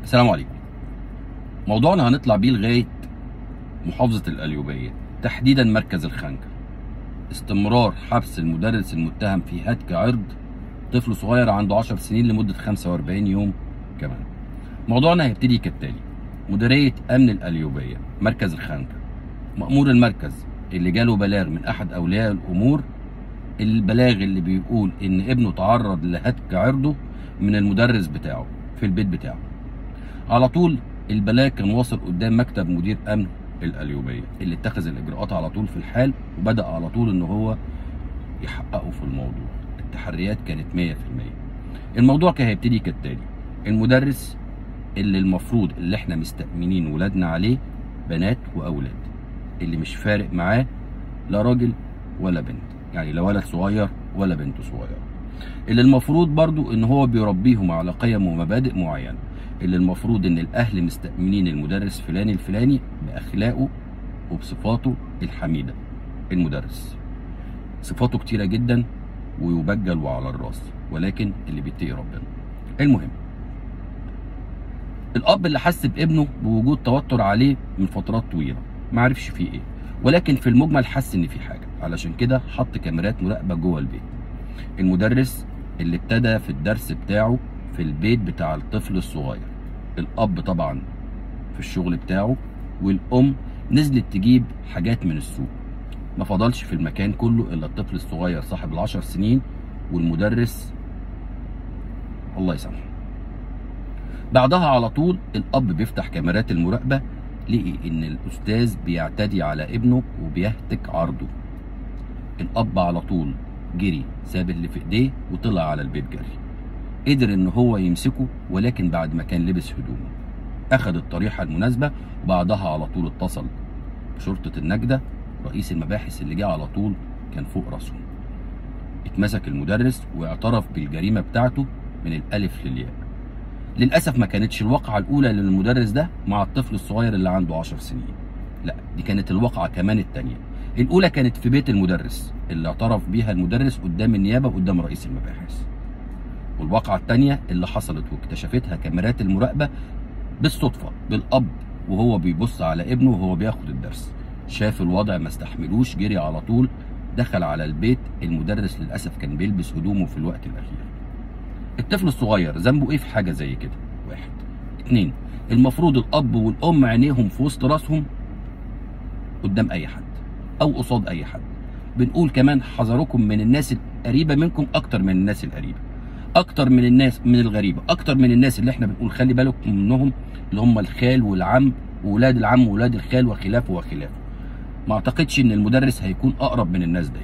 السلام عليكم موضوعنا هنطلع بيه لغايه محافظه القليوبيه تحديدا مركز الخنجر استمرار حبس المدرس المتهم في هتك عرض طفل صغير عنده 10 سنين لمده 45 يوم كمان موضوعنا هيبتدي كالتالي مديريه امن القليوبيه مركز الخنجر مأمور المركز اللي جاله بلاغ من احد اولياء الامور البلاغ اللي بيقول ان ابنه تعرض لهتك عرضه من المدرس بتاعه في البيت بتاعه على طول البلاغ كان واصل قدام مكتب مدير امن القليوبيه اللي اتخذ الاجراءات على طول في الحال وبدا على طول ان هو يحققوا في الموضوع التحريات كانت 100% الموضوع كان هيبتدي كالتالي المدرس اللي المفروض اللي احنا مستأمنين ولادنا عليه بنات واولاد اللي مش فارق معاه لا راجل ولا بنت يعني لا ولد صغير ولا بنت صغيره اللي المفروض برضو ان هو بيربيهم على قيم ومبادئ معينه اللي المفروض ان الاهل مستأمنين المدرس فلاني الفلاني باخلاقه وبصفاته الحميده المدرس صفاته كتيره جدا ويبجل وعلى الراس ولكن اللي بيتقي ربنا المهم الاب اللي حس بابنه بوجود توتر عليه من فترات طويله ما عرفش فيه ايه ولكن في المجمل حس ان في حاجه علشان كده حط كاميرات مراقبه جوه البيت المدرس اللي ابتدى في الدرس بتاعه في البيت بتاع الطفل الصغير الاب طبعا في الشغل بتاعه والام نزلت تجيب حاجات من السوق ما فضلش في المكان كله الا الطفل الصغير صاحب العشر سنين والمدرس الله يسامحه بعدها على طول الاب بيفتح كاميرات المراقبه لقي ان الاستاذ بيعتدي على ابنه وبيهتك عرضه الاب على طول جري ساب اللي في ايديه وطلع على البيت جري قدر ان هو يمسكه ولكن بعد ما كان لبس هدومه اخذ الطريحه المناسبه وبعدها على طول اتصل بشرطه النجده رئيس المباحث اللي جه على طول كان فوق راسهم اتمسك المدرس واعترف بالجريمه بتاعته من الالف للياء للاسف ما كانتش الواقعه الاولى للمدرس ده مع الطفل الصغير اللي عنده 10 سنين لا دي كانت الواقعه كمان الثانيه الاولى كانت في بيت المدرس اللي اعترف بيها المدرس قدام النيابه قدام رئيس المباحث والواقعه الثانيه اللي حصلت واكتشفتها كاميرات المراقبه بالصدفه بالاب وهو بيبص على ابنه وهو بياخد الدرس شاف الوضع ما استحملوش جري على طول دخل على البيت المدرس للاسف كان بيلبس هدومه في الوقت الاخير الطفل الصغير ذنبه ايه في حاجه زي كده واحد اتنين المفروض الاب والام عينيهم في وسط راسهم قدام اي حد او قصاد اي حد بنقول كمان حذركم من الناس القريبه منكم اكتر من الناس القريبه اكتر من الناس من الغريبه اكتر من الناس اللي احنا بنقول خلي بالكم منهم اللي هم الخال والعم واولاد العم واولاد الخال وخلافه وخلافه ما اعتقدش ان المدرس هيكون اقرب من الناس دي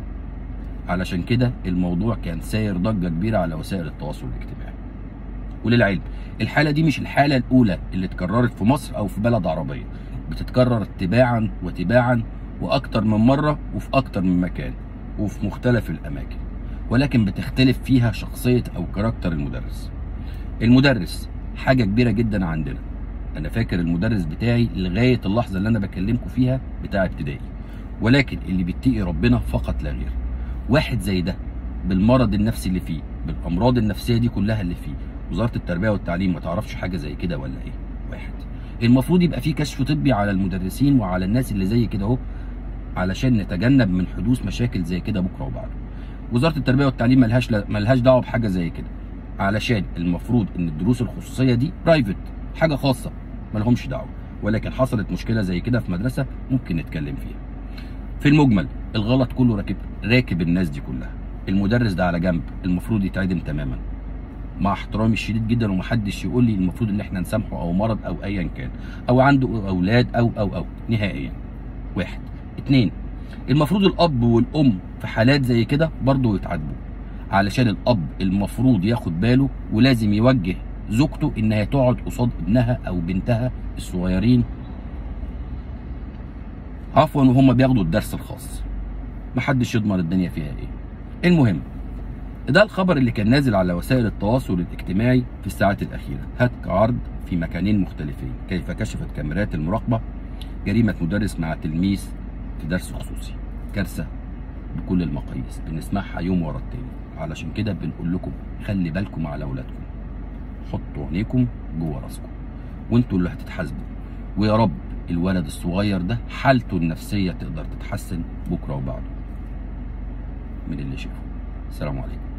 علشان كده الموضوع كان ساير ضجه كبيره على وسائل التواصل الاجتماعي وللعلم الحاله دي مش الحاله الاولى اللي اتكررت في مصر او في بلد عربيه بتتكرر تباعا وتباعا واكتر من مره وفي اكتر من مكان وفي مختلف الاماكن ولكن بتختلف فيها شخصيه او كاركتر المدرس المدرس حاجه كبيره جدا عندنا انا فاكر المدرس بتاعي لغايه اللحظه اللي انا بكلمكم فيها بتاع ابتدائي ولكن اللي بيتقي ربنا فقط لا غير واحد زي ده بالمرض النفسي اللي فيه بالامراض النفسيه دي كلها اللي فيه وزاره التربيه والتعليم ما تعرفش حاجه زي كده ولا ايه واحد المفروض يبقى في كشف طبي على المدرسين وعلى الناس اللي زي كده اهو علشان نتجنب من حدوث مشاكل زي كده بكره وبعده وزاره التربيه والتعليم ملهاش ملهاش دعوه بحاجه زي كده علشان المفروض ان الدروس الخصوصيه دي برايفت حاجه خاصه ملهمش دعوه ولكن حصلت مشكله زي كده في مدرسه ممكن نتكلم فيها في المجمل الغلط كله راكب راكب الناس دي كلها المدرس ده على جنب المفروض يتعدم تماما مع احترامي الشديد جدا ومحدش يقول لي المفروض ان احنا نسامحه او مرض او ايا كان او عنده اولاد او او او نهائيا واحد اتنين المفروض الاب والام في حالات زي كده برضه يتعاتبوا علشان الاب المفروض ياخد باله ولازم يوجه زوجته انها تقعد قصاد ابنها او بنتها الصغيرين عفوا وهم بياخدوا الدرس الخاص محدش يضمن الدنيا فيها ايه المهم ده الخبر اللي كان نازل على وسائل التواصل الاجتماعي في الساعات الاخيره هتك عرض في مكانين مختلفين كيف كشفت كاميرات المراقبه جريمه مدرس مع تلميذ في درس خصوصي كارثه بكل المقاييس بنسمعها يوم ورا التاني علشان كده بنقول لكم خلي بالكم على اولادكم حطوا عينيكم جوه راسكم وانتوا اللي هتتحاسبوا ويا رب الولد الصغير ده حالته النفسيه تقدر تتحسن بكره وبعده من اللي شافه السلام عليكم